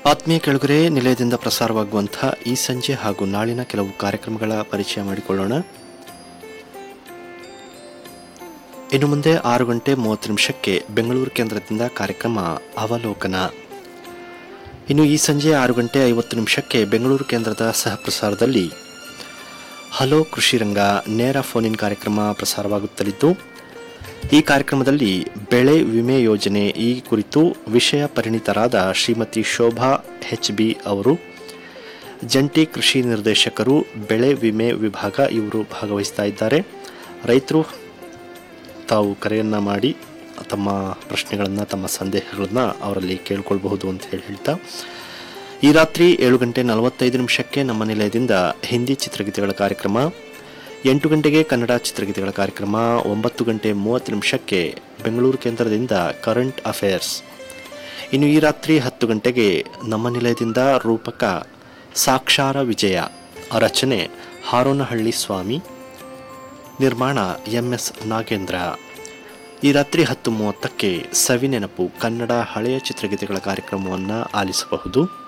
ಆತ್ಮೀಯ ಕೆಳಗರೆ ನಿಲಯದಿಂದ ಪ್ರಸಾರವಾಗುವಂಥ ಈ ಸಂಜೆ ಹಾಗೂ ನಾಳಿನ ಕೆಲವು ಕಾರ್ಯಕ್ರಮಗಳ ಪರಿಚಯ ಮಾಡಿಕೊಳ್ಳೋಣ ಇನ್ನು ಮುಂದೆ ಆರು ಗಂಟೆ ಮೂವತ್ತು ನಿಮಿಷಕ್ಕೆ ಬೆಂಗಳೂರು ಕೇಂದ್ರದಿಂದ ಕಾರ್ಯಕ್ರಮ ಅವಲೋಕನ ಇನ್ನು ಈ ಸಂಜೆ ಆರು ಗಂಟೆ ಐವತ್ತು ನಿಮಿಷಕ್ಕೆ ಬೆಂಗಳೂರು ಕೇಂದ್ರದ ಸಹಪ್ರಸಾರದಲ್ಲಿ ಹಲೋ ಕೃಷಿ ರಂಗ ನೇರ ಫೋನ್ ಇನ್ ಕಾರ್ಯಕ್ರಮ ಪ್ರಸಾರವಾಗುತ್ತಲಿದ್ದು ಈ ಕಾರ್ಯಕ್ರಮದಲ್ಲಿ ಬೆಳೆ ವಿಮೆ ಯೋಜನೆ ಈ ಕುರಿತು ವಿಷಯ ಪರಿಣಿತರಾದ ಶ್ರೀಮತಿ ಶೋಭಾ ಎಚ್ ಬಿ ಅವರು ಜಂಟಿ ಕೃಷಿ ನಿರ್ದೇಶಕರು ಬೆಳೆ ವಿಮೆ ವಿಭಾಗ ಇವರು ಭಾಗವಹಿಸ್ತಾ ಇದ್ದಾರೆ ರೈತರು ತಾವು ಕರೆಯನ್ನು ಮಾಡಿ ತಮ್ಮ ಪ್ರಶ್ನೆಗಳನ್ನು ತಮ್ಮ ಸಂದೇಹಗಳನ್ನು ಅವರಲ್ಲಿ ಕೇಳ್ಕೊಳ್ಬಹುದು ಅಂತ ಹೇಳಿ ಹೇಳ್ತಾ ಈ ರಾತ್ರಿ ಏಳು ಗಂಟೆ ನಲವತ್ತೈದು ನಿಮಿಷಕ್ಕೆ ನಮ್ಮ ನಿಲಯದಿಂದ ಹಿಂದಿ ಚಿತ್ರಗೀತೆಗಳ ಕಾರ್ಯಕ್ರಮ ಎಂಟು ಗಂಟೆಗೆ ಕನ್ನಡ ಚಿತ್ರಗೀತೆಗಳ ಕಾರ್ಯಕ್ರಮ ಒಂಬತ್ತು ಗಂಟೆ ಮೂವತ್ತು ನಿಮಿಷಕ್ಕೆ ಬೆಂಗಳೂರು ಕೇಂದ್ರದಿಂದ ಕರೆಂಟ್ ಅಫೇರ್ಸ್ ಇನ್ನು ಈ ರಾತ್ರಿ ಹತ್ತು ಗಂಟೆಗೆ ನಮ್ಮ ನಿಲಯದಿಂದ ರೂಪಕ ಸಾಕ್ಷಾರ ವಿಜಯ ರಚನೆ ಹಾರೋನಹಳ್ಳಿ ಸ್ವಾಮಿ ನಿರ್ಮಾಣ ಎಂ ಎಸ್ ನಾಗೇಂದ್ರ ಈ ರಾತ್ರಿ ಹತ್ತು ಮೂವತ್ತಕ್ಕೆ ಸವಿನೆನಪು ಕನ್ನಡ ಹಳೆಯ ಚಿತ್ರಗೀತೆಗಳ ಕಾರ್ಯಕ್ರಮವನ್ನು ಆಲಿಸಬಹುದು